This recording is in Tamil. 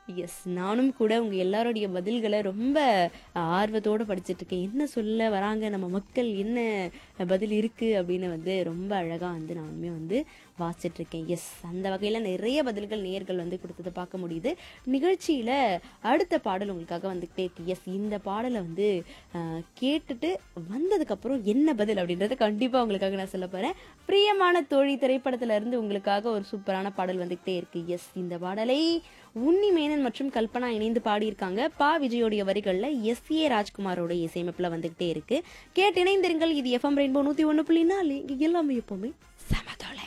எஸ் நானும் கூட உங்க எல்லாருடைய பதில்களை ரொம்ப ஆர்வத்தோட படிச்சிட்டு இருக்கேன் என்ன சொல்ல வராங்க நம்ம மக்கள் என்ன பதில் இருக்கு அப்படின்னு வந்து ரொம்ப அழகா வந்து நானுமே வந்து வாசிச்சிட்டு இருக்கேன் எஸ் அந்த வகையில நிறைய பதில்கள் நேர்கள் வந்து கொடுத்ததை பார்க்க முடியுது நிகழ்ச்சியில அடுத்த பாடல் உங்களுக்காக வந்துகிட்டே இருக்கு எஸ் இந்த பாடலை வந்து அஹ், கேட்டுட்டு வந்ததுக்கு அப்புறம் என்ன பதில் அப்படின்றத கண்டிப்பா உங்களுக்காக நான் சொல்ல போறேன் பிரியமான தோழி திரைப்படத்துல இருந்து உங்களுக்காக ஒரு சூப்பரான பாடல் வந்துகிட்டே இருக்கு எஸ் இந்த பாடலை உன்னி மேனன் மற்றும் கல்பனா இணைந்து பாடியிருக்காங்க பா விஜயோடைய வரிகள்ல எஸ் ஏ ராஜ்குமாரோட இசையமைப்புல வந்துகிட்டே இருக்கு கேட்டு இணைந்திருங்கள் இது எஃப்எம் ரெயின்போ நூத்தி ஒண்ணு புள்ளி நாலு இங்க எல்லாமே எப்பவுமே சமதோலை